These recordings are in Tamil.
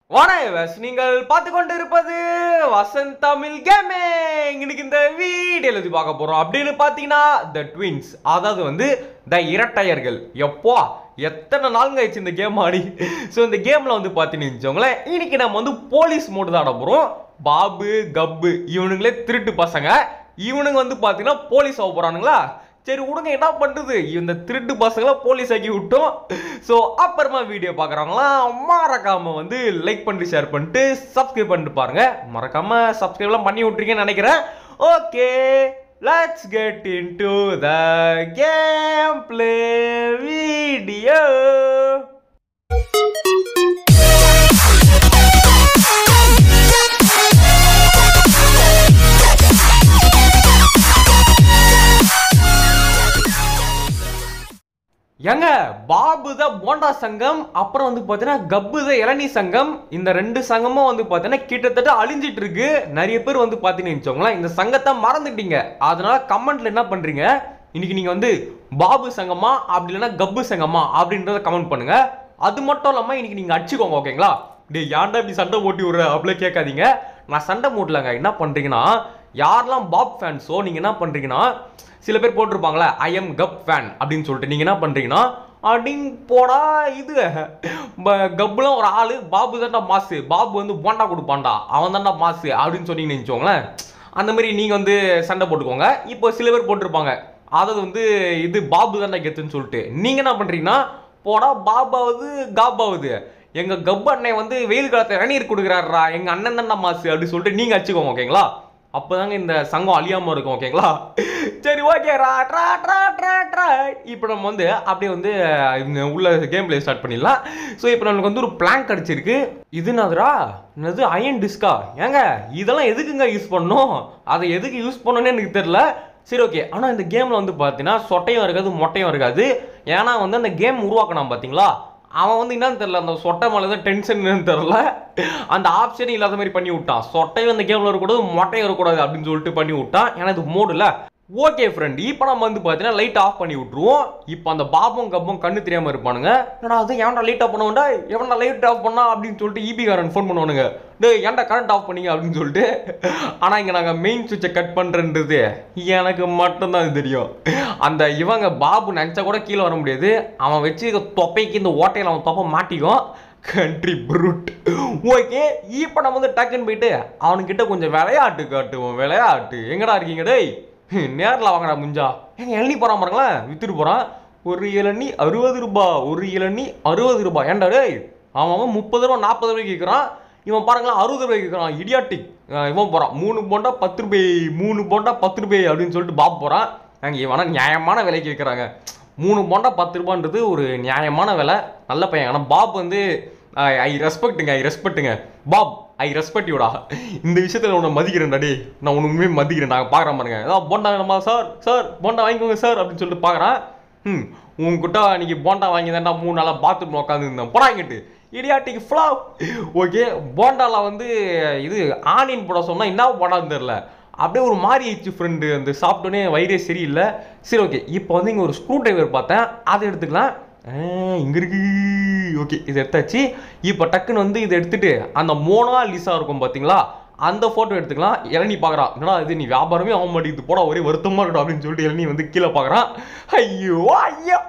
வணக்கம் நீங்கள் பார்த்து கொண்டு இருப்பது வசந்த் தமிழ் கேமிங் இன்னைக்கு இந்த வீடியோல எழுதி பார்க்க போறோம் அப்படின்னு பார்த்தீங்கன்னா த ட்வின்ஸ் அதாவது வந்து த இரட்டையர்கள் எப்போ எத்தனை நாளுங்க ஆயிடுச்சு இந்த கேம் ஆடி ஸோ இந்த கேம்ல வந்து பார்த்தீங்கன்னு வச்சுக்கோங்களேன் இன்னைக்கு நம்ம வந்து போலீஸ் மோடு தான் ஆட போறோம் பாபு கப்பு இவனுங்களே திருட்டு பசங்க இவனுங்க வந்து பார்த்தீங்கன்னா போலீஸ் ஆக போறானுங்களா சரி விடுங்க என்ன பண்றது இந்த திருட்டு பசங்களை போலீஸ் ஆக்கி விட்டோம் ஸோ அப்புறமா வீடியோ பார்க்குறவங்களாம் மறக்காம வந்து லைக் பண்ணிட்டு ஷேர் பண்ணிட்டு சப்ஸ்கிரைப் பண்ணிட்டு பாருங்க மறக்காம சப்ஸ்கிரைப்லாம் பண்ணி விட்ருக்கீங்கன்னு நினைக்கிறேன் okay let's get into the game play video ஏங்க பாபு த போண்டா சங்கம் அப்புறம் வந்து பார்த்தீங்கன்னா கப்பு த இளநீ சங்கம் இந்த ரெண்டு சங்கமும் வந்து பார்த்தீங்கன்னா கிட்டத்தட்ட அழிஞ்சிட்டு இருக்கு நிறைய பேர் வந்து பார்த்தீங்கன்னு வச்சுக்கோங்களேன் இந்த சங்கத்தை மறந்துட்டீங்க அதனால கமெண்ட்ல என்ன பண்றீங்க இன்னைக்கு நீங்க வந்து பாபு சங்கமா அப்படி இல்லைன்னா கப்பு சங்கமா அப்படின்றத கமெண்ட் பண்ணுங்க அது மட்டும் இல்லாம இன்னைக்கு நீங்க அடிச்சுக்கோங்க ஓகேங்களா டேய் ஏன்டா இப்படி சண்டை போட்டி விடுற அப்படிலாம் கேட்காதீங்க நான் சண்டை மூட்டலங்க என்ன பண்றீங்கன்னா யாரெல்லாம் பாப் ஃபேன்ஸோ நீங்க என்ன பண்றீங்கன்னா சில பேர் போட்டிருப்பாங்களே ஐ எம் கப் ஃபேன் அப்படின்னு சொல்லிட்டு நீங்க என்ன பண்றீங்கன்னா அடிங் போடா இது ப- கப்புலாம் ஒரு ஆளு பாபு தான்டா மாசு பாபு வந்து போண்டா கொடுப்பான்டா அவன் தான்டா மாசு அப்படின்னு சொன்னீங்கன்னு வச்சுக்கோங்களேன் அந்த மாதிரி நீங்க வந்து சண்டை போட்டுக்கோங்க இப்போ சில பேர் போட்டிருப்பாங்க அதாவது வந்து இது பாபு தான்டா கெத்துன்னு சொல்லிட்டு நீங்க என்ன பண்றீங்கன்னா போடா பாபாவது காபாவது எங்க கப்பு அண்ணன் வந்து வெயில் காலத்துல இளநீர் கொடுக்குறாருடா எங்க அண்ணன் தான்டா மாசு அப்படின்னு சொல்லிட்டு நீங்க அடிச்சுக்கோங்க ஓகேங்களா அப்பதாங்க இந்த சங்கம் அழியாம இருக்கும் ஓகேங்களா சரி ஓகே ரா ட்ரா ட்ரா ட்ரா ட்ரா இப்போ நம்ம வந்து அப்படியே வந்து இந்த உள்ள கேம் பிளே ஸ்டார்ட் பண்ணிடலாம் ஸோ இப்போ நம்மளுக்கு வந்து ஒரு பிளாங்க் அடிச்சிருக்கு இது என்னதுடா என்னது அயன் டிஸ்கா ஏங்க இதெல்லாம் எதுக்குங்க யூஸ் பண்ணணும் அதை எதுக்கு யூஸ் பண்ணணும்னு எனக்கு தெரியல சரி ஓகே ஆனால் இந்த கேமில் வந்து பார்த்தீங்கன்னா சொட்டையும் இருக்காது மொட்டையும் இருக்காது ஏன்னா வந்து அந்த கேம் உருவாக்கினான் பார்த்தீங்களா அவன் வந்து என்னன்னு தெரியல அந்த சொட்டை மேலே தான் டென்ஷன் தெரியல அந்த ஆப்ஷனே இல்லாத மாதிரி பண்ணி விட்டான் சொட்டையும் அந்த கேமில் இருக்கக்கூடாது மொட்டையும் இருக்கக்கூடாது அப்படின்னு சொல்லிட்டு பண்ணி விட்டான் ஏன்னா இது மோடுல ஓகே ஃப்ரெண்ட் இப்போ நம்ம வந்து பார்த்தீங்கன்னா லைட் ஆஃப் பண்ணி விட்ருவோம் இப்போ அந்த பாபும் கப்பும் கண்ணு தெரியாமல் இருப்பானுங்க என்னடா அது ஏன்டா லைட் ஆஃப் பண்ணுவோம்டா எவன்டா லைட் ஆஃப் பண்ணா அப்படின்னு சொல்லிட்டு ஈபி காரன் ஃபோன் பண்ணுவானுங்க டேய் ஏன்டா கரண்ட் ஆஃப் பண்ணீங்க அப்படின்னு சொல்லிட்டு ஆனால் இங்கே நாங்கள் மெயின் சுவிட்சை கட் பண்ணுறன்றது எனக்கு மட்டும்தான் அது தெரியும் அந்த இவங்க பாபு நினச்சா கூட கீழே வர முடியாது அவன் வச்சு தொப்பைக்கு இந்த ஓட்டையில் அவன் தொப்பை மாட்டிக்கும் கண்ட்ரி ப்ரூட் ஓகே இப்போ நம்ம வந்து டக்குன்னு போயிட்டு அவனுக்கிட்ட கொஞ்சம் விளையாட்டு காட்டுவோம் விளையாட்டு எங்கடா இருக்கீங்க டேய் நேரில் வாங்கடா முஞ்சா ஏங்க இளநீ போகிறான் பாருங்களேன் வித்துட்டு போகிறான் ஒரு இளநீ அறுபது ரூபாய் ஒரு இளநீ அறுபது ரூபாய் ஏன்டா டேய் அவன் அவன் முப்பது ரூபா நாற்பது ரூபாய்க்கு கேட்குறான் இவன் பாருங்களேன் அறுபது ரூபாய்க்கு கேட்குறான் இடியாட்டிக் இவன் போகிறான் மூணு போண்டா பத்து ரூபாய் மூணு போண்டா பத்து ரூபாய் அப்படின்னு சொல்லிட்டு பாப் போகிறான் நாங்கள் இவனா நியாயமான விலை கேட்குறாங்க மூணு போண்டா பத்து ரூபான்றது ஒரு நியாயமான விலை நல்ல பையன் ஆனால் பாப் வந்து ஐ ரெஸ்பெக்ட்டுங்க ஐ ரெஸ்பெக்ட்டுங்க பாப் ஐ ரெஸ்பெக்ட் யூடா இந்த விஷயத்தில் உன்னை மதிக்கிறேன்டா டே நான் உன்னை உண்மையை மதிக்கிறேன் நான் பார்க்குறேன் பாருங்க ஏதாவது போண்டா வேணுமா சார் சார் போண்டா வாங்கிக்கோங்க சார் அப்படின்னு சொல்லிட்டு பார்க்குறேன் ம் உங்ககிட்ட அன்னைக்கு போண்டா வாங்கி தான்டா மூணு நாளாக பாத்ரூம் உட்காந்துருந்தேன் போடாங்கிட்டு இடியாட்டிக்கு ஃப்ளா ஓகே போண்டாவில் வந்து இது ஆனியன் போட சொன்னால் என்ன போடான்னு தெரில அப்படியே ஒரு மாறி ஆயிடுச்சு ஃப்ரெண்டு அந்த சாப்பிட்டோன்னே வயிறே சரியில்லை சரி ஓகே இப்போ வந்து இங்கே ஒரு ஸ்க்ரூ டிரைவர் பார்த்தேன் அதை எடுத்துக்கலாம் இங்கே இருக்கு ஓகே இது எடுத்தாச்சு இப்போ டக்குன்னு வந்து இதை எடுத்துட்டு அந்த மோனா லிசா இருக்கும் பார்த்தீங்களா அந்த ஃபோட்டோ எடுத்துக்கலாம் இளநீ பார்க்குறான் என்னடா இது நீ வியாபாரமே ஆக மாட்டேங்குது போடா ஒரே வருத்தமாக இருக்கட்டும் அப்படின்னு சொல்லிட்டு இளநீ வந்து கீழே பார்க்குறான் ஐயோ ஐயோ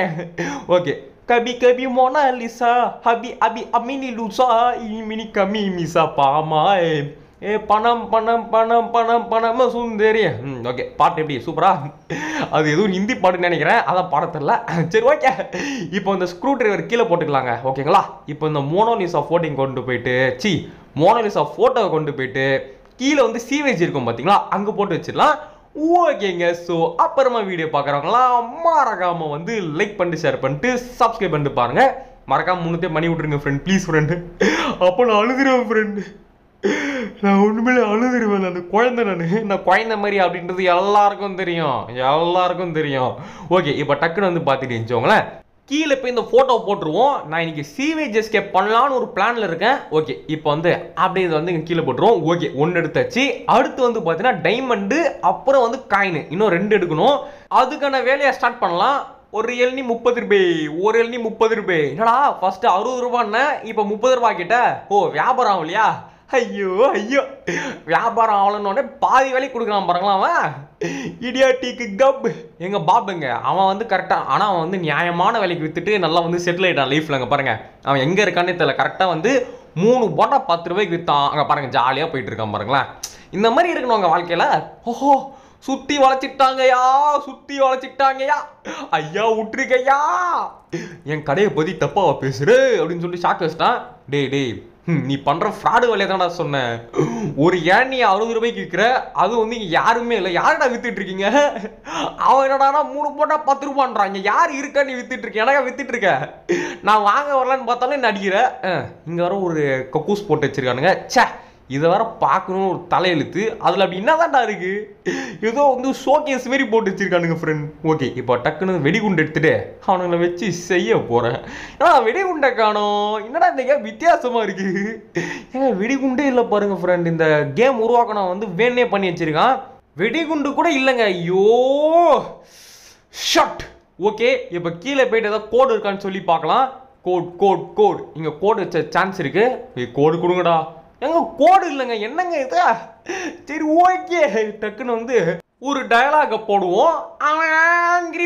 ஓகே கபி கபி மோனா லிசா ஹபி அபி அமினி லூசா இமினி கமி மிசா பாமா ஏ பணம் பணம் பணம் பணம் பணம் சுந்தரி ம் ஓகே பாட்டு எப்படி சூப்பரா அது எதுவும் ஹிந்தி பாட்டுன்னு நினைக்கிறேன் அதான் பாட தெரில சரி ஓகே இப்போ இந்த ஸ்க்ரூ டிரைவர் கீழே போட்டுக்கலாங்க ஓகேங்களா இப்போ இந்த மோனோலிசா ஃபோட்டிங் கொண்டு போயிட்டு சி மோனோலிசா ஃபோட்டோவை கொண்டு போயிட்டு கீழே வந்து சீவேஜ் இருக்கும் பார்த்தீங்களா அங்கே போட்டு வச்சிடலாம் ஓகேங்க ஸோ அப்புறமா வீடியோ பார்க்குறவங்களாம் மறக்காம வந்து லைக் பண்ணிட்டு ஷேர் பண்ணிட்டு சப்ஸ்கிரைப் பண்ணிட்டு பாருங்க மறக்காம முன்னத்தே பண்ணி விட்ருங்க ஃப்ரெண்ட் ப்ளீஸ் ஃப்ரெண்டு அப்போ நான் அழுதுருவேன் ஃப்ரெண்டு நான் உண்மையிலே அழுதுருவேன் அந்த குழந்தை நான் நான் குழந்தை மாதிரி அப்படின்றது எல்லாருக்கும் தெரியும் எல்லாருக்கும் தெரியும் ஓகே இப்போ டக்குன்னு வந்து பார்த்துட்டு வச்சுக்கோங்களேன் கீழே போய் இந்த ஃபோட்டோ போட்டுருவோம் நான் இன்னைக்கு சீவேஜ் எஸ்கேப் பண்ணலான்னு ஒரு பிளான்ல இருக்கேன் ஓகே இப்போ வந்து அப்படியே இதை வந்து இங்க கீழே போட்டுருவோம் ஓகே ஒன்று எடுத்தாச்சு அடுத்து வந்து பார்த்தீங்கன்னா டைமண்டு அப்புறம் வந்து காயின் இன்னும் ரெண்டு எடுக்கணும் அதுக்கான வேலையை ஸ்டார்ட் பண்ணலாம் ஒரு இளநீ முப்பது ரூபாய் ஒரு இளநீ முப்பது ரூபாய் என்னடா ஃபர்ஸ்ட் அறுபது ரூபான்னு இப்போ முப்பது ரூபாய் கிட்ட ஓ வியாபாரம் ஆகலையா ஐயோ ஐயோ வியாபாரம் ஆகலன்னு பாதி வேலைக்கு கொடுக்குறான் பாருங்களா அவன் இடியாட்டிக்கு கப் எங்க பாபுங்க அவன் வந்து கரெக்டாக ஆனால் அவன் வந்து நியாயமான வேலைக்கு வித்துட்டு நல்லா வந்து செட்டில் ஆயிட்டான் லைஃப்ல அங்கே பாருங்க அவன் எங்க இருக்கானே தெரியல கரெக்டாக வந்து மூணு போட்டா பத்து ரூபாய்க்கு வித்தான் அங்கே பாருங்க ஜாலியாக போயிட்டு இருக்கான் பாருங்களேன் இந்த மாதிரி இருக்கணும் உங்க வாழ்க்கையில ஓஹோ சுத்தி வளைச்சிட்டாங்கய்யா சுத்தி வளைச்சிட்டாங்கய்யா ஐயா விட்டுருக்கையா என் கடையை பத்தி தப்பாவா பேசுற அப்படின்னு சொல்லி ஷாக் வச்சிட்டான் டேய் டேய் ஹம், நீ பண்ற ஃப்ராடு வேலையை தான்டா சொன்னேன் ஒரு ஏன் நீ அறுபது ரூபாய்க்கு விற்கிற அது வந்து இங்க யாருமே இல்லை யாருடா வித்துட்டு இருக்கீங்க அவன் என்னடானா மூணு போட்டா பத்து ரூபான்றான் இங்க யார் இருக்கா நீ வித்துட்டு இருக்க எனக்கா வித்துட்டு இருக்க நான் வாங்க வரலான்னு பார்த்தாலும் என்ன அடிக்கிற அஹ், இங்க வர ஒரு கக்கூஸ் போட்டு வச்சிருக்கானுங்க ச்சே இதை வேற பார்க்கணும் ஒரு தலையெழுத்து அதில் அப்படி என்னதான்டா இருக்கு ஏதோ வந்து ஷோகேஸ் மாரி போட்டு வச்சிருக்கானுங்க ஃப்ரெண்ட் ஓகே இப்போ டக்குன்னு வெடிகுண்டு எடுத்துட்டு அவனுங்களை வச்சு செய்ய போறேன் ஏன்னா வெடிகுண்டை காணோம் என்னடா இந்த கேம் வித்தியாசமா இருக்கு ஏங்க வெடிகுண்டே இல்லை பாருங்க ஃப்ரெண்ட் இந்த கேம் உருவாக்கணும் வந்து வேணே பண்ணி வச்சிருக்கான் வெடிகுண்டு கூட இல்லைங்க ஐயோ ஷட் ஓகே இப்போ கீழே போயிட்டு ஏதாவது கோடு இருக்கான்னு சொல்லி பார்க்கலாம் கோட் கோட் கோட் இங்கே கோடு வச்ச சான்ஸ் இருக்கு ஏய் கோடு கொடுங்கடா எங்க கோடு இல்லைங்க என்னங்க இது சரி ஓகே டக்குன்னு வந்து ஒரு டயலாக போடுவோம் அவன் ஆங்கிரி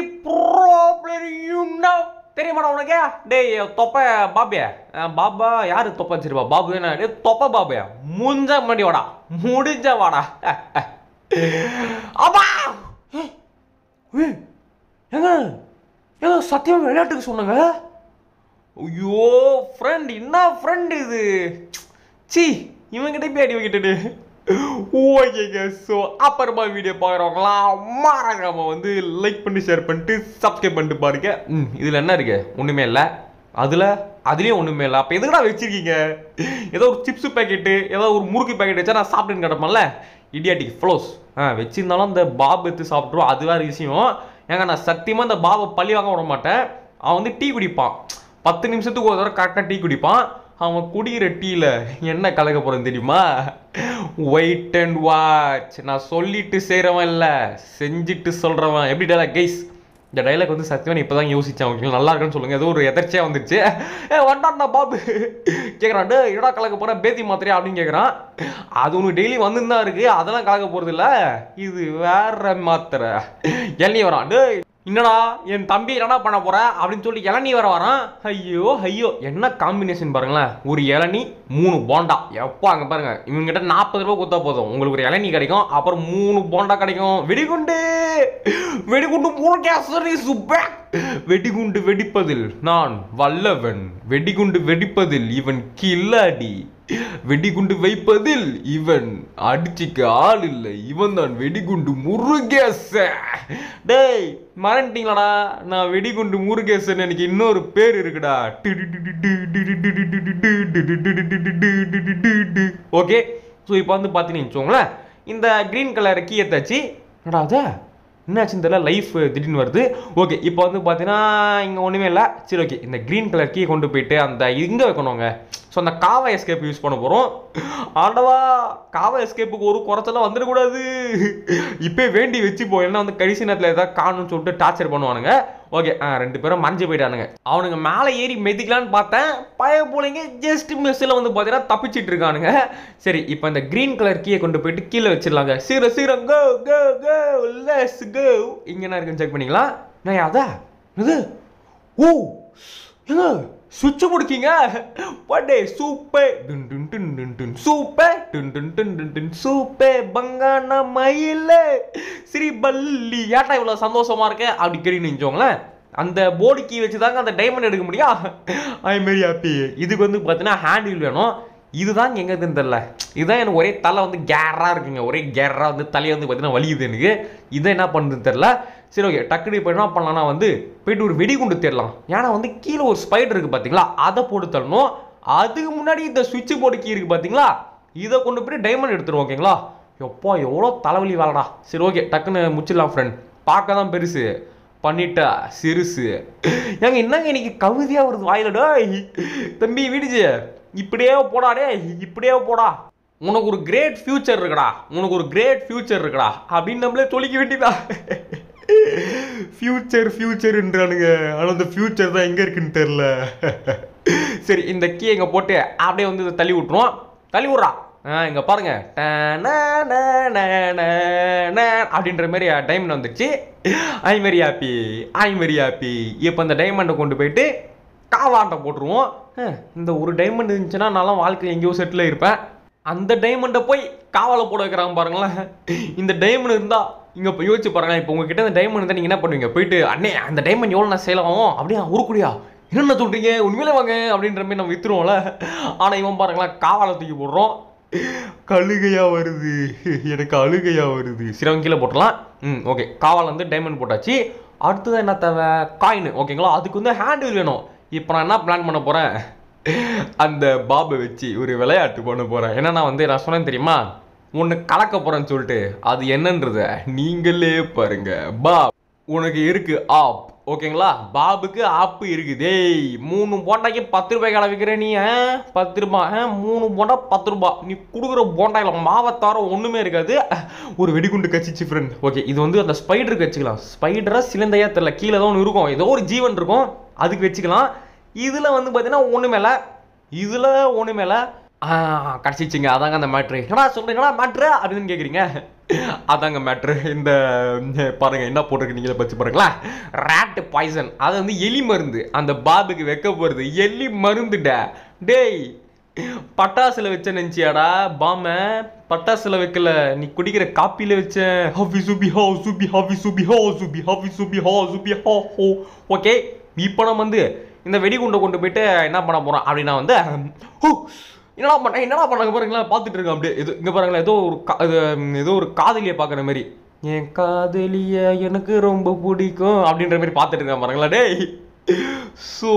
தெரியுமாடா உனக்கு டேய் தொப்ப பாபே அஹ் பாபா யாரு தொப்ப வச்சிருப்பா பாபு என்ன டேய் தொப்ப பாபே முஞ்ச முன்னாடி வாடா முடிஞ்ச வாடா அப்பா ஏய், ஏய், ஏங்க ஏங்க சத்தியமா விளையாட்டுக்கு சொன்னங்க ஐயோ ஃப்ரெண்ட் என்ன ஃப்ரெண்ட் இது சி இவங்கிட்ட போய் அடி வைக்கிட்டு ஓகேங்க ஸோ அப்புறமா வீடியோ பார்க்குறவங்களாம் மாறாகாம வந்து லைக் பண்ணி ஷேர் பண்ணிட்டு சப்ஸ்கிரைப் பண்ணிட்டு பாருங்க ம் இதில் என்ன இருக்கு ஒன்றுமே இல்லை அதில் அதுலேயும் ஒன்றுமே இல்லை அப்போ எதுக்குடா வச்சிருக்கீங்க ஏதோ ஒரு சிப்ஸ் பேக்கெட்டு ஏதோ ஒரு முறுக்கு பேக்கெட் வச்சா நான் சாப்பிட்டுன்னு கிடப்பேன்ல இடியாட்டிக் ஃப்ளோஸ் ஆ வச்சிருந்தாலும் இந்த பாப் எடுத்து சாப்பிட்ருவோம் அது வேறு விஷயம் ஏங்க நான் சத்தியமாக இந்த பாபை பழி வாங்க விட மாட்டேன் அவன் வந்து டீ குடிப்பான் பத்து நிமிஷத்துக்கு ஒரு தடவை கரெக்டாக டீ குடிப்பான் அவன் குடிக்கிற டீல என்ன கலக்க போறேன் தெரியுமா வெயிட் அண்ட் வாட்ச் நான் சொல்லிட்டு செய்கிறவன் இல்லை செஞ்சுட்டு சொல்கிறவன் எப்படி டைலாக் கைஸ் இந்த டைலாக் வந்து சத்தியமா இப்போ தான் யோசிச்சேன் ஓகே நல்லா இருக்குன்னு சொல்லுங்க ஏதோ ஒரு எதர்ச்சியாக வந்துருச்சு ஏ வண்டான்டா பாபு கேட்குறான் டே இடா கலக்க போகிறேன் பேத்தி மாத்திரையா அப்படின்னு கேட்குறான் அது உனக்கு டெய்லி வந்துன்னு தான் இருக்கு அதெல்லாம் கலக்க போகிறது இல்லை இது வேற மாத்திரை எள்ளி வரான் டேய் என்னடா என் தம்பி என்னடா பண்ண போற அப்படின்னு சொல்லி இளநீ வர வரான் ஐயோ ஐயோ என்ன காம்பினேஷன் பாருங்களேன் ஒரு இளநீ மூணு போண்டா எப்போ அங்கே பாருங்க இவங்ககிட்ட நாற்பது ரூபா கொடுத்தா போதும் உங்களுக்கு ஒரு இளநீ கிடைக்கும் அப்புறம் மூணு போண்டா கிடைக்கும் வெடிகுண்டு வெடிகுண்டு மூணு கேசரி சுப்பேக் வெடிகுண்டு வெடிப்பதில் நான் வல்லவன் வெடிகுண்டு வெடிப்பதில் இவன் கில்லாடி வெடிகுண்டு வைப்பதில் இவன் அடிச்சுக்க ஆள் இல்லை இவன் தான் வெடிகுண்டு முருகேச டேய் மறந்துட்டீங்களாடா நான் வெடிகுண்டு முருகேசன் எனக்கு இன்னொரு பேர் இருக்குடா ஓகே ஸோ இப்போ வந்து பார்த்தீங்கன்னு வச்சுக்கோங்களேன் இந்த க்ரீன் கலர் கீயை தச்சு என்னடா அது என்னாச்சுன்னு தெரியல லைஃப் திடீர்னு வருது ஓகே இப்போ வந்து பார்த்தீங்கன்னா இங்கே ஒன்றுமே இல்லை சரி ஓகே இந்த க்ரீன் கலர் கீ கொண்டு போயிட்டு அந்த இங்கே வைக்கணுங்க ஸோ அந்த காவா எஸ்கேப் யூஸ் பண்ண போகிறோம் ஆண்டவா காவா எஸ்கேப்புக்கு ஒரு குறைச்சலாம் வந்துடக்கூடாது இப்போ வேண்டி வச்சு போ ஏன்னா வந்து கடைசி நேரத்தில் ஏதாவது காணும்னு சொல்லிட்டு டார்ச்சர் பண்ணுவானுங்க ஓகே ஆ ரெண்டு பேரும் மறைஞ்சு போயிட்டானுங்க அவனுங்க மேலே ஏறி மெதிக்கலான்னு பார்த்தேன் பழைய போலிங்க ஜஸ்ட் மிஸ்ஸில் வந்து பார்த்தீங்கன்னா தப்பிச்சிட்டு இருக்கானுங்க சரி இப்போ இந்த க்ரீன் கலர் கீயை கொண்டு போயிட்டு கீழே வச்சிடலாங்க சீரம் சீரம் go go go let's go இங்கே என்ன இருக்குன்னு செக் பண்ணிக்கலாம் நான் அதா இது ஓ ஏங்க சுவிட்ச் முடிக்கீங்க படே சூப்பர் டுன் டுன் டுன் டுன் டுன் சூப்பர் டுன் டுன் டுன் டுன் டுன் சூப்பர் பங்கான மயில ஸ்ரீ பல்லி ஏட்டா இவ்வளோ சந்தோஷமா இருக்க அப்படி கேட்டு நினைச்சோங்களேன் அந்த போர்டு கீ வச்சு தாங்க அந்த டைமண்ட் எடுக்க முடியும் ஐ மாரி ஹாப்பி இதுக்கு வந்து பார்த்தீங்கன்னா ஹேண்டில் வேணும் இதுதான் எங்க இருக்குன்னு தெரியல இதுதான் எனக்கு ஒரே தலை வந்து கேரா இருக்குங்க ஒரே கேரா வந்து தலையை வந்து பார்த்தீங்கன்னா வலியுது எனக்கு இதை என்ன பண்ணுறதுன்னு தெரியல சரி ஓகே டக்குனு இப்போ என்ன பண்ணலாம்னா வந்து போயிட்டு ஒரு வெடிகுண்டு தேடலாம் ஏன்னா வந்து கீழே ஒரு ஸ்பைடர் இருக்கு பார்த்தீங்களா அதை போட்டு தரணும் அதுக்கு முன்னாடி இந்த சுவிட்ச் போர்டு கீ இருக்கு பார்த்தீங்களா இதை கொண்டு போய் டைமண்ட் எடுத்துருவோம் ஓகேங்களா எப்பா எவ்வளோ தலைவலி வேலைடா சரி ஓகே டக்குன்னு முச்சிடலாம் ஃப்ரெண்ட் பார்க்க தான் பெருசு பண்ணிட்டா சிறுசு ஏங்க என்னங்க இன்னைக்கு கவிதையா வருது வாயில டேய் தம்பி விடுச்சு இப்படியே போடா டேய் இப்படியே போடா உனக்கு ஒரு கிரேட் ஃபியூச்சர் இருக்குடா உனக்கு ஒரு கிரேட் ஃபியூச்சர் இருக்குடா அப்படின்னு நம்மளே சொல்லிக்க வேண்டியதா ஃபியூச்சர் ஃபியூச்சர்ன்றானுங்க ஆனால் அந்த ஃபியூச்சர் தான் எங்கே இருக்குன்னு தெரில சரி இந்த கீ இங்கே போட்டு அப்படியே வந்து இதை தள்ளி விட்ருவோம் தள்ளி விட்றா ஆ இங்கே பாருங்க டன, ந, ந, ந, ந, அப்படின்ற மாதிரி டைமண்ட் வந்துச்சு I very happy I very happy இப்போ இந்த டைமண்டை கொண்டு போயிட்டு காவாண்டை போட்டுருவோம் அஹ், இந்த ஒரு டைமண்ட் இருந்துச்சுன்னா நான்லாம் வாழ்க்கையில் எங்கேயோ செட்டில் இருப்பேன் அந்த டைமண்டை போய் காவலை போட வைக்கிறாங்க பாருங்களேன் இந்த டைமண்ட் இருந்தா இங்க இப்போ யோசிச்சு பாருங்க இப்போ உங்ககிட்ட இந்த டைமண்ட் இருந்தால் நீங்க என்ன பண்ணுவீங்க போயிட்டு அண்ணே அந்த டைமண்ட் எவ்வளோ நான் சேல் ஆகும் அப்படியா உருக்குடியா என்னென்ன சொல்றீங்க உண்மையிலே வாங்க அப்படின்ற மாதிரி நம்ம வித்துருவோம்ல ஆனா இவன் பாருங்களேன் காவாலை தூக்கி போடுறோம் கழுகையா வருது எனக்கு அழுகையா வருது சிறவன் கீழே போட்டுடலாம் ம் ஓகே காவால் வந்து டைமண்ட் போட்டாச்சு அடுத்தது என்ன தேவை காயின் ஓகேங்களா அதுக்கு வந்து ஹேண்டில் வேணும் இப்போ நான் என்ன பிளான் பண்ண போறேன் அந்த பாபை வச்சு ஒரு விளையாட்டு பண்ண போறேன் ஏன்னா நான் வந்து நான் சொன்னேன் தெரியுமா ஒன்று கலக்க போறேன்னு சொல்லிட்டு அது என்னன்றத நீங்களே பாருங்க பாப் உனக்கு இருக்கு ஆப் ஓகேங்களா பாபுக்கு ஆப்பு இருக்கு டேய் மூணு போண்டாய்க்கு பத்து ரூபாய் கடை விற்கிற நீ ஆ? பத்து ரூபாய் ஆ? மூணு போண்டா பத்து ரூபாய் நீ கொடுக்குற போண்டாயில மாவத்தார ஒண்ணுமே இருக்காது ஒரு வெடிகுண்டு கச்சிச்சு ஃப்ரெண்ட் ஓகே இது வந்து அந்த ஸ்பைடருக்கு வச்சுக்கலாம் ஸ்பைடரா சிலந்தையா தெரியல கீழே தான் ஒன்று இருக்கும் ஏதோ ஒரு ஜீவன் இருக்கும் அதுக்கு வச்சுக்கலாம் இதுல வந்து பார்த்தீங்கன்னா ஒண்ணுமே இல்லை இதுல ஒண்ணுமே இல்லை கிடச்சிச்சிங்க அதாங்க அந்த மேட்ரு என்னடா சொல்றீங்க என்னடா மேட்ரு அப்படின்னு கேட்குறீங்க அதாங்க மேட்ரு இந்த ம், பாருங்க என்ன போட்டிருக்கு நீங்களே பச்சு பாருங்களா ரேட் பாய்சன் அது வந்து எலி மருந்து அந்த பாபுக்கு வைக்க போறது எலி மருந்துடா டேய் பட்டாசுல வச்ச நினச்சியாடா பாம பட்டாசுல வைக்கல நீ குடிக்கிற காப்பில வச்ச ஹவி சுபி ஹா சுபி ஹவி சுபி ஹா சுபி ஹவி சுபி ஹா சுபி ஹா ஹோ ஓகே இப்போ நம்ம வந்து இந்த வெடிகுண்டை கொண்டு போயிட்டு என்ன பண்ண போறோம் அப்படின்னா வந்து ஹூ என்னடா பண்ண என்னடா பண்ணாங்க பாருங்களேன் பார்த்துட்டு இருக்கேன் அப்படியே இது இங்கே பாருங்களேன் ஏதோ ஒரு கா- இது, ம், ஏதோ ஒரு காதலியை பார்க்குற மாதிரி என் காதலிய எனக்கு ரொம்ப பிடிக்கும் அப்படின்ற மாதிரி பார்த்துட்டு இருக்கேன் பாருங்களா டேய் ஸோ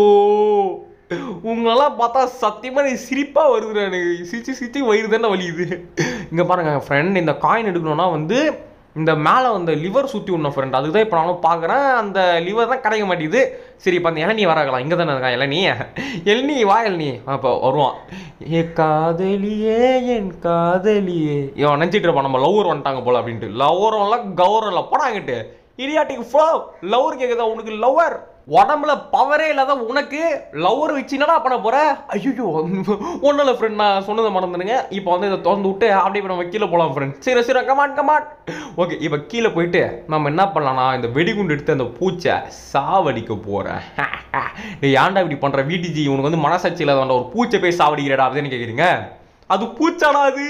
உங்களெல்லாம் பார்த்தா சத்தியமா நீ சிரிப்பா வருதுடா எனக்கு சிரிச்சு சிரிச்சு வயிறு தானே வலியுது இங்க பாருங்க ஃப்ரெண்ட் இந்த காயின் எடுக்கணும்னா வந்து இந்த மேலே அந்த லிவர் சுற்றி விடணும் ஃப்ரெண்ட் அதுக்கு தான் இப்போ நானும் பார்க்குறேன் அந்த லிவர் தான் கிடைக்க மாட்டேங்குது சரி இப்போ அந்த இளநீ வராகலாம் இங்கே தானே இருக்கா இளநீ இளநீ வா இளநீ அப்போ வருவான் ஏ காதலியே என் காதலியே இவன் நினச்சிட்டு இருப்பான் நம்ம லவ்வர் வந்துட்டாங்க போல அப்படின்ட்டு லவ்வரெல்லாம் கௌரவம் போடாங்கிட்டு இடியாட்டிக்கு ஃப்ளோ லவ்வர் கேக்குதா உனக்கு லவ்வர் உடம்புல பவரே இல்லாத உனக்கு லவ்வர் வச்சு என்னடா பண்ண போற ஐயோ ஒன்றும் இல்லை ஃப்ரெண்ட் நான் சொன்னதை மறந்துடுங்க இப்போ வந்து இதை திறந்து விட்டு அப்படியே இப்ப நம்ம கீழே போகலாம் ஃப்ரெண்ட் சரி சரி கமான் கமான் ஓகே இப்போ கீழே போயிட்டு நம்ம என்ன பண்ணலாம்னா இந்த வெடிகுண்டு எடுத்து அந்த பூச்சை சாவடிக்க போறேன் நீ ஏன்டா இப்படி பண்ற வீட்டுஜி உனக்கு வந்து மனசாட்சி இல்லாத ஒரு பூச்சை போய் சாவடிக்கிறடா அப்படின்னு கேட்குறீங்க அது பூச்சாடா அது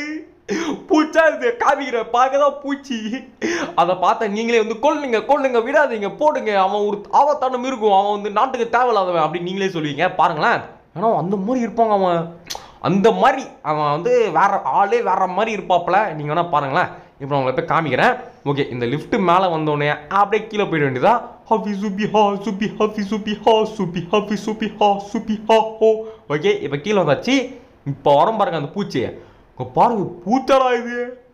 பூச்சா இது காமிக்கிற பார்க்க தான் பூச்சி அதை பார்த்தா நீங்களே வந்து கொல்லுங்க கொல்லுங்க விடாதீங்க போடுங்க அவன் ஒரு ஆபத்தான மிருகம் அவன் வந்து நாட்டுக்கு தேவையில்லாதவன் அப்படின்னு நீங்களே சொல்லுவீங்க பாருங்களேன் ஏன்னா அந்த மாதிரி இருப்பாங்க அவன் அந்த மாதிரி அவன் வந்து வேற ஆளே வேற மாதிரி இருப்பாப்புல நீங்க வேணா பாருங்களேன் இப்போ நான் உங்களை போய் காமிக்கிறேன் ஓகே இந்த லிஃப்ட் மேலே வந்தோடனே அப்படியே கீழே போயிட வேண்டியதா ஹஃபி சுபி ஹா சுபி ஹஃபி சுபி ஹா சுபி ஹஃபி சுபி ஹா சுபி ஹா ஹோ ஓகே இப்போ கீழே வந்தாச்சு இப்போ வரும் பாருங்க அந்த பூச்சி இங்க பாருங்க பூச்சாடா இது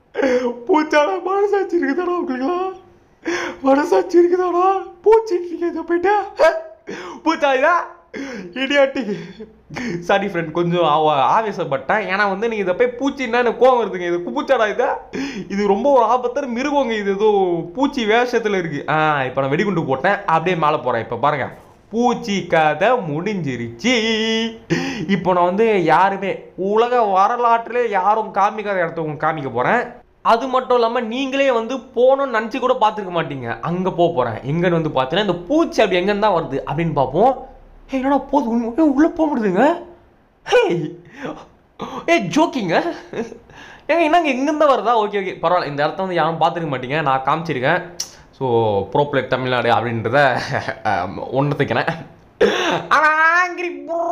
பூச்சாடா மனசாட்சி இருக்குதாடா உங்களுக்குலாம் மனசாட்சி இருக்குதாடா பூச்சி இருக்கீங்க இதை போயிட்டு பூச்சா இதா இடியாட்டி சாரி ஃப்ரெண்ட் கொஞ்சம் ஆவ- ஆவேசப்பட்டேன் ஏன்னா வந்து நீங்க இதை போய் பூச்சின்னா எனக்கு கோவம் வருதுங்க இது பூச்சாடா இது இது ரொம்ப ஒரு ஆபத்தான மிருகங்க இது ஏதோ பூச்சி வேஷத்துல இருக்கு ஆ இப்போ நான் வெடிகுண்டு போட்டேன் அப்படியே மேலே போறேன் இப்போ பாருங்க பூச்சி கதை முடிஞ்சிருச்சு இப்போ நான் வந்து யாருமே உலக வரலாற்றிலே யாரும் காமிக்காத இடத்த உங்களுக்கு காமிக்க போறேன் அது மட்டும் இல்லாமல் நீங்களே வந்து போகணும்னு நினச்சி கூட பார்த்துருக்க மாட்டீங்க அங்கே போக போகிறேன் எங்கன்னு வந்து பார்த்தீங்கன்னா இந்த பூச்சி அப்படி எங்கேருந்து தான் வருது அப்படின்னு பார்ப்போம் ஹே என்னடா போது உண்மை உள்ளே போக முடியுதுங்க ஹே ஏ ஜோக்கிங்க ஏங்க என்னங்க எங்கேருந்து வருதா ஓகே ஓகே பரவாயில்ல இந்த இடத்த வந்து யாரும் பார்த்துருக்க மாட்டீங்க நான் காமிச்சிருக்கேன் ஸோ ப்ரோப்ளேட் தமிழ்நாடு அப்படின்றத ஒன்றுத்துக்கிறேன் angry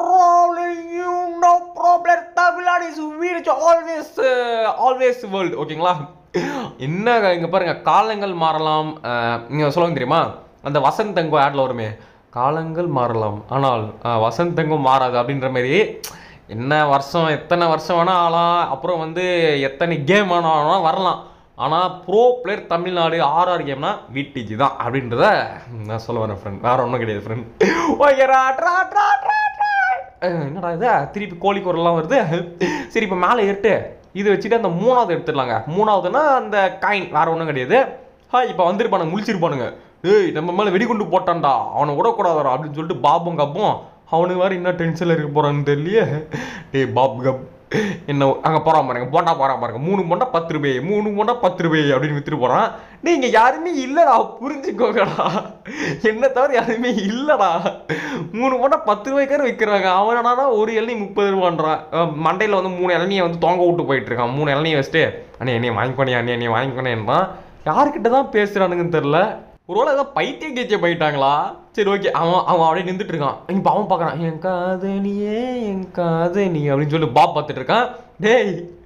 you know problem Tamil Nadu is வீடு ஆல்வேஸ் ஆல்வேஸ் வேர்ல்டு ஓகேங்களா என்ன இங்க பாருங்க காலங்கள் மாறலாம் அஹ், நீங்க சொல்லுங்க தெரியுமா அந்த வசந்த் தங்கோ ஆட்ல வருமே காலங்கள் மாறலாம் ஆனால் அஹ், வசந்த் தங்கம் மாறாது அப்படின்ற மாதிரி என்ன வருஷம் எத்தனை வருஷம் வேணா ஆகலாம் அப்புறம் வந்து எத்தனை கேம் வேணாலும் வரலாம் ஆனால் ப்ரோ பிளேயர் தமிழ்நாடு ஆர்ஆர் கேம்னா விடிஜி தான் அப்படின்றத நான் சொல்ல வரேன் ஃப்ரெண்ட் வேற ஒன்றும் கிடையாது ஃப்ரெண்ட் ஓகே ராட் ராட் ராட் ராட் ராட். அஹ், என்னடா இது திருப்பி கோழி குரல்லாம் வருது சரி இப்போ மேலே ஏறிட்டு இது வச்சுட்டு அந்த மூணாவது எடுத்துடலாங்க மூணாவதுன்னா அந்த காயின் வேற ஒன்றும் கிடையாது ஹா இப்போ வந்திருப்பானுங்க முழிச்சிருப்பானுங்க ஏய் நம்ம மேலே வெடிகுண்டு போட்டான்டா அவனை விடக்கூடாதடா அப்படின்னு சொல்லிட்டு பாபும் கப்பும் அவனுக்கு வேறு என்ன டென்ஷனில் இருக்க போகிறான்னு தெரியலையே டேய் பாப் கப் என்ன அங்கே போகிறான் பாருங்க போண்டா போகிறான் பாருங்க மூணு போண்டா பத்து ரூபாய் மூணு போண்டா பத்து ரூபாய் அப்படின்னு வித்துட்டு போகிறான் நீங்க யாருமே இல்லைடா புரிஞ்சுக்கோங்கடா என்ன தவிர யாருமே இல்லைடா மூணு போண்டா பத்து ரூபாய்க்கார விற்கிறாங்க அவனடா ஒரு இளநீ முப்பது ரூபான்றான் மண்டையில் வந்து மூணு இளநியை வந்து தொங்க விட்டு போயிட்டு இருக்கான் மூணு இளநியை வச்சுட்டு அண்ணே என்னைய வாங்கிக்கோனே அண்ணே என்னைய வாங்கிக்கோனேன்றான் யார்கிட்ட தான் பேசுறானுங்கன்னு தெரில ஒருவேளை ஏதாவது பைத்தியம் கேச்சே போயிட்டாங்களா சரி ஓகே அவன் அவன் அப்படியே நின்றுட்டு இருக்கான் இப்போ அவன் பார்க்குறான் என் காதலியே என் காதலி அப்படின்னு சொல்லி பாப் பார்த்துட்டு இருக்கான் டேய்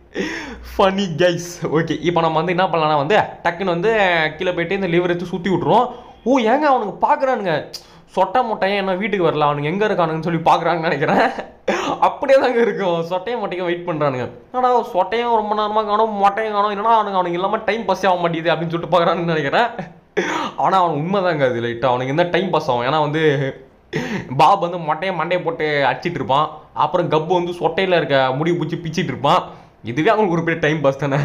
ஃபனி கைஸ் ஓகே இப்போ நம்ம வந்து என்ன பண்ணலாம்னா வந்து டக்குன்னு வந்து கீழே போயிட்டு இந்த லிவர் எடுத்து சுற்றி விட்ருவோம் ஓ ஏங்க அவனுங்க பார்க்குறானுங்க சொட்டை மொட்டையன் என்ன வீட்டுக்கு வரல அவனுங்க எங்கே இருக்கானுங்கன்னு சொல்லி பார்க்குறாங்கன்னு நினைக்கிறேன் அப்படியே தாங்க இருக்கும் சொட்டையும் மொட்டையும் வெயிட் பண்ணுறானுங்க ஆனால் சொட்டையும் ரொம்ப நேரமாக காணும் மொட்டையும் காணும் என்னன்னா அவனுங்க அவனுக்கு இல்லாமல் டைம் பாஸ் ஆக மாட்டேங்குது அப்படின்னு சொல்லிட்டு பார்க்குறானுன்னு நினைக்கிறேன் ஆனால் அவன் உண்மைதாங்க அது லைட்டாக அவனுக்கு எந்த டைம் பாஸ் ஆகும் ஏன்னா வந்து பாப் வந்து மொட்டையை மண்டையை போட்டு அடிச்சிட்டு இருப்பான் அப்புறம் கப்பு வந்து சொட்டையில் இருக்க முடி பிடிச்சி பிச்சிட்டு இருப்பான் இதுவே அவங்களுக்கு ஒரு பெரிய டைம் பாஸ் தானே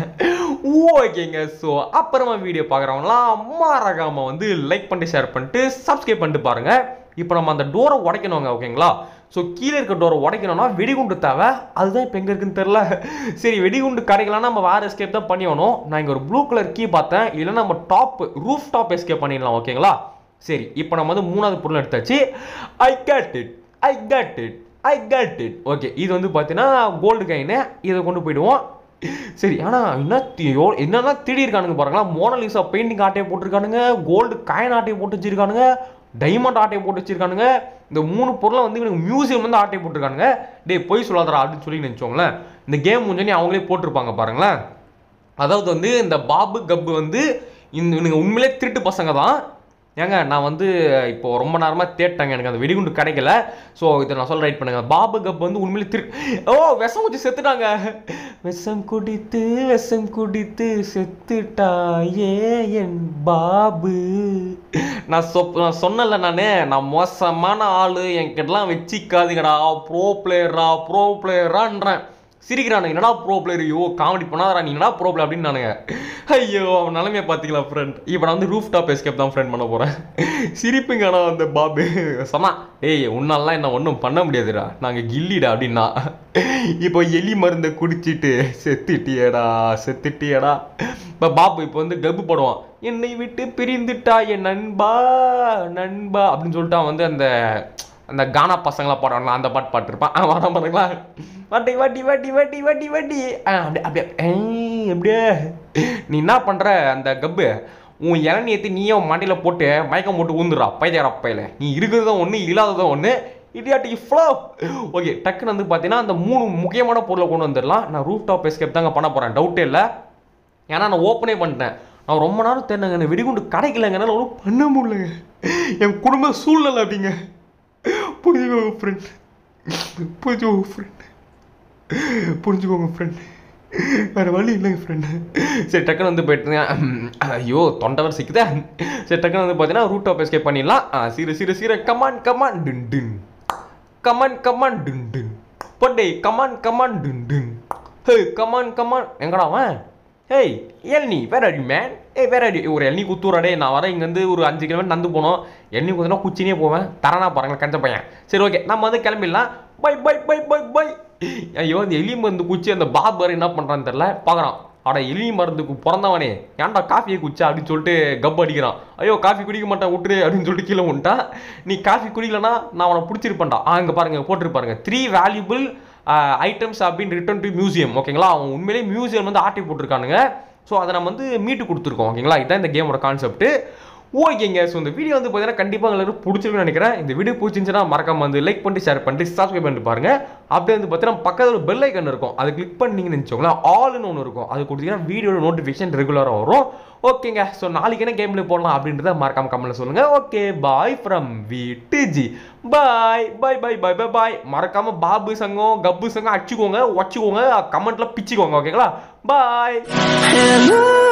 ஓகேங்க ஸோ அப்புறமா வீடியோ பார்க்குறவங்களாம் மறக்காம வந்து லைக் பண்ணிட்டு ஷேர் பண்ணிட்டு சப்ஸ்கிரைப் பண்ணிட்டு பாருங்க இப்போ நம்ம அந்த டோரை உடைக்கணுங்க ஓகேங்களா ஸோ கீழே இருக்க டோரை உடைக்கணும்னா வெடிகுண்டு தேவை அதுதான் இப்போ எங்கே இருக்குன்னு தெரில சரி வெடிகுண்டு கிடைக்கலன்னா நம்ம வேறு எஸ்கேப் தான் பண்ணியாகணும் நான் இங்கே ஒரு ப்ளூ கலர் கீ பார்த்தேன் இல்லைன்னா நம்ம டாப் ரூஃப் டாப் எஸ்கேப் பண்ணிடலாம் ஓகேங்களா சரி இப்போ நம்ம வந்து மூணாவது பொருள் எடுத்தாச்சு I get it I get it I get it okay இது வந்து பார்த்தீங்கன்னா கோல்டு கைனு இதை கொண்டு போயிடுவோம் சரி ஆனால் என்ன தி- எவ்வளோ- என்னென்ன திடீர் இருக்கானுங்க பாருங்களா மோனலிசா பெயிண்டிங் ஆட்டையை போட்டிருக்கானுங்க கோல்டு காயின் ஆட்டையை போட்டு வச்சிருக்கானுங்க டைமண்ட் ஆட்டையை போட்டு வச்சிருக்கானுங்க இந்த மூணு பொருளை வந்து இவனுக்கு மியூசியம் வந்து ஆட்டையை போட்டிருக்கானுங்க டேய் போய் சொல்லாதடா அப்படின்னு சொல்லி நினச்சோங்களேன் இந்த கேம் முடிஞ்சோடனே அவங்களே போட்டிருப்பாங்க பாருங்களேன் அதாவது வந்து இந்த பாபு கப்பு வந்து இந்த இவனுங்க உண்மையிலே திருட்டு பசங்க தான் ஏங்க நான் வந்து இப்போ ரொம்ப நேரமாக தேட்டேங்க எனக்கு அந்த வெடிகுண்டு கிடைக்கல ஸோ இதை நான் சொல்ல ரைட் பண்ணுங்க பாபு கப் வந்து உண்மையிலே திரு ஓ விஷம் குடிச்சு செத்துட்டாங்க விஷம் குடித்து விஷம் குடித்து செத்துட்டாயே என் பாபு நான் சொ நான் சொன்னல நானே நான் மோசமான ஆளு என்கிட்டலாம் வச்சிக்காதீங்கடா ப்ரோ பிளேயரா ப்ரோ பிளேயரான்றேன் சிரிக்கிறானுங்க என்னடா ப்ரோ பிளேயர் ஐயோ காமெடி பண்ணாதடா நீ என்னடா ப்ரோ பிளேயர் அப்படின்னு நானுங்க ஐயோ அவன் நிலைமையை பார்த்தீங்களா ஃப்ரெண்ட் இப்போ நான் வந்து ரூஃப் டாப் எஸ்கேப் தான் ஃப்ரெண்ட் பண்ண போகிறேன் சிரிப்புங்க ஆனால் அந்த பாபு சொன்னான் ஏய் உன்னாலாம் என்ன ஒன்றும் பண்ண முடியாதுடா நாங்கள் கில்லிடா அப்படின்னா இப்போ எலி மருந்தை குடிச்சிட்டு செத்துட்டியடா செத்துட்டியடா இப்போ பாபு இப்போ வந்து கப்பு போடுவான் என்னை விட்டு பிரிந்துட்டா என் நண்பா நண்பா அப்படின்னு சொல்லிட்டு அவன் வந்து அந்த அந்த கானா பசங்களா பாடுவாங்களா அந்த பாட்டு பாட்டுருப்பான் அவன் வரான் பாருங்களா வட்டி வட்டி வட்டி வட்டி வட்டி வட்டி ஆ, அப்படியே அப்படியே ஏய், அப்படியே நீ என்ன பண்ற அந்த கப்பு உன் இளநீ ஏற்றி நீயே உன் மண்டையில் போட்டு மயக்கம் போட்டு ஊந்துடுறா பைத்தியரா பையில நீ இருக்கிறதும் ஒன்று இல்லாததும் ஒன்று இடியாட்டி ஃப்ளோ ஓகே டக்குன்னு வந்து பார்த்தீங்கன்னா அந்த மூணு முக்கியமான பொருளை கொண்டு வந்துடலாம் நான் ரூஃப் டாப் எஸ்கேப் தாங்க பண்ண போகிறேன் டவுட்டே இல்லை ஏன்னா நான் ஓப்பனே பண்ணிட்டேன் நான் ரொம்ப நேரம் தேடினேங்க எனக்கு வெடிகுண்டு கிடைக்கலங்க என்னால் ஒன்றும் பண்ண முடியலங்க என் குடும்ப சூழ்நிலை அப்படிங்க புரிஞ்சுக்கோங்க ஃப்ரெண்ட் புரிஞ்சுக்கோங்க ஃப்ரெண்ட் புரிஞ்சுக்கோங்க ஃப்ரெண்ட் வேற வழி இல்லைங்க ஃப்ரெண்ட் சரி டக்குன்னு வந்து போயிட்டு ஐயோ தொண்டவர் சிக்குதா சரி டக்குன்னு வந்து பார்த்தீங்கன்னா ரூட் ஆஃப் எஸ்கேப் பண்ணிடலாம் ஆ, சீர சீர சீர கமான் கமான் டின் டின் கமான் கமான் டின் டின் பொண்டே கமான் கமான் டின் டின் ஹே கமான் கமான் எங்கடா அவன் ஹேய் எல்னி வேற அடி மேன் ஏய் வேற அடி ஒரு எல்னி குத்துறாடே நான் வரேன் இங்கேருந்து ஒரு அஞ்சு கிலோமீட்டர் நடந்து போனோம் எல்னி குத்துனா குச்சினே போவேன் தரானா பாருங்க கஞ்ச பையன் சரி ஓகே நம்ம வந்து கிளம்பிடலாம் bye bye bye bye bye ஐயோ அந்த எலி மருந்து குச்சி அந்த பாபர் என்ன பண்ணுறான்னு தெரில பார்க்குறான் அட எலி மருந்துக்கு பிறந்தவனே ஏன்டா காஃபியை குச்சா அப்படின்னு சொல்லிட்டு கப் அடிக்கிறான் ஐயோ காஃபி குடிக்க மாட்டேன் விட்டுரு அப்படின்னு சொல்லிட்டு கீழே விட்டான் நீ காஃபி குடிக்கலனா நான் அவனை பிடிச்சிருப்பேன்டா ஆ இங்கே பாருங்க போட்டிருப்பாருங்க த்ரீ வேல்யூபிள் ஐட்டம்ஸ் அப்படின்னு ரிட்டர்ன் டு மியூசியம் ஓகேங்களா அவன் உண்மையிலேயே மியூசியம் வந்து ஆட்டி போட்டிருக்கானுங்க ஸோ அதை நம்ம வந்து மீட்டு கொடுத்துருக்கோம் ஓகேங்களா இதுதான் இந்த கேமோட கான்செப்ட் ஓகேங்க ஸோ இந்த வீடியோ வந்து பார்த்தீங்கன்னா கண்டிப்பாக எல்லாரும் பிடிச்சிருக்குன்னு நினைக்கிறேன் இந்த வீடியோ பிடிச்சிருந்துச்சுன்னா மறக்காம வந்து லைக் பண்ணிட்டு ஷேர் பண்ணிட்டு சப்ஸ்கிரைப் பண்ணிட்டு பாருங்க அப்படியே வந்து பார்த்தீங்கன்னா பக்கத்தில் ஒரு பெல் ஐக்கன் இருக்கும் அதை கிளிக் பண்ணீங்கன்னு நினச்சோங்களேன் ஆல்னு ஒன்று இருக்கும் அது கொடுத்தீங்கன்னா வீடியோட நோட்டிஃபிகேஷன் ரெகுலராக வரும் ஓகேங்க ஸோ நாளைக்கு என்ன கேம்ல போடலாம் அப்படின்றத மறக்காம கமெண்ட்ல சொல்லுங்க okay bye from VDG bye bye bye bye bye bye மறக்காம பாபு சங்கம் கப்பு சங்கம் அடிச்சுக்கோங்க வச்சுக்கோங்க கமெண்ட்ல பிச்சுக்கோங்க ஓகேங்களா பாய் Hello.